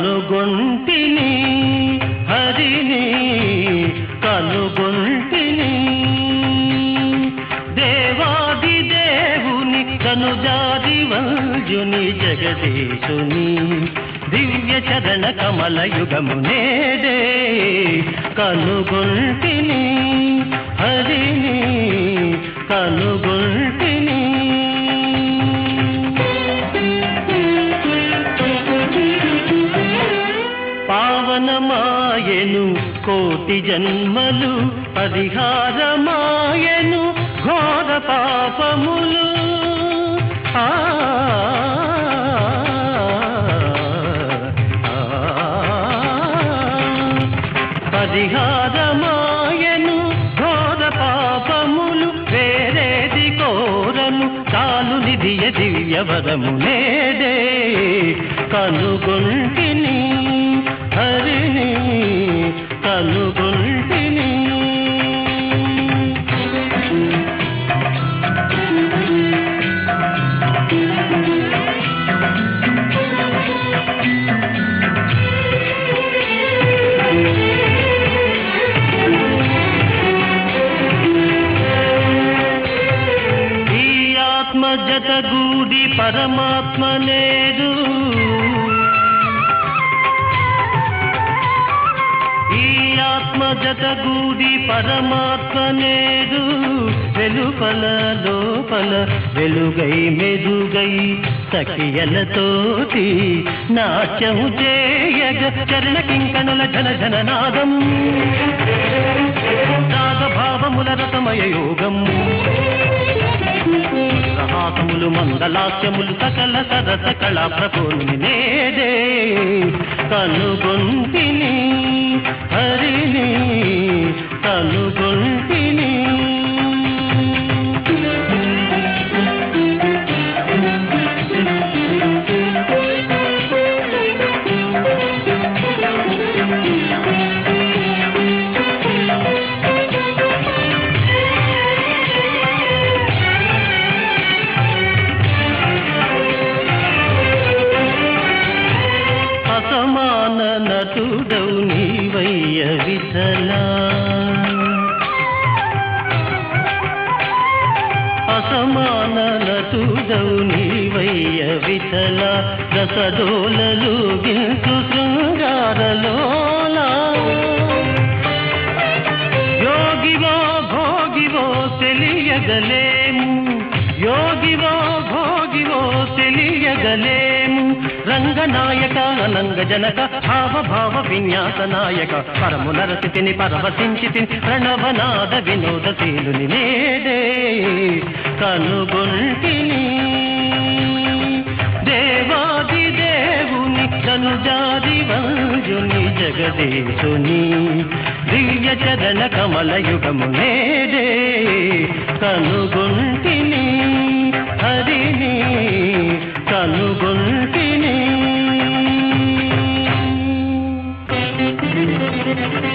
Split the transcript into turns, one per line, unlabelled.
కనుగొంటిని హరిని కనుగొంటిని దేవాది దేవుని కనుజాది వంజుని జగదీశుని దివ్య చరణ కమల యుగము నేడే కనుగొంటిని హరిని కనుగొంటిని పావనమాయను కోటి జన్మలు పరిహారమాయను ఘోర పాపములు ఆ పరిహారమాయను ఘోర పాపములు వేరేది కోరను కాలు నిధియ దివ్యవరము నేడే కనుగొంటిని హరిని కనుగొంటిని ఈ ఆత్మ జతగూడి పరమాత్మ నేడు ఈ ఆత్మ జతగూడి పరమాత్మ నేడు వెలుపల లోపల వెలుగై మెరుగై సఖియలతోటి నాట్యము చేయగ చరణ కింకణుల జన జన నాదం రాగభావముల రసమయ యోగం రహాసములు మందలాస్యములు సకల సరస కళా ప్రభుని నేడే కనుగొంటిని హరిని కనుగొంటిని అసమాన నటుడవు నీవయ్య విఠలా అసమాన నటుడవు నీవయ్య విఠల రసడోలలు గింతు శృంగారలోలా యోగివో భోగివో తెలియగలేము యోగివో భోగివో తెలియగలేము రంగనాయక అనంగ జనక భావ భావ విన్యాస నాయక పరము నరసితిని పరవశించితిని ప్రణవనాద వినోదశీలుని నేడే కనుగొంటిని దేవాది దేవుని కనుజాది వంజుని జగదీశుని దివ్య చరణ కమల యుగము నేడే కనుగొంటిని హరిని కనుగొంటిని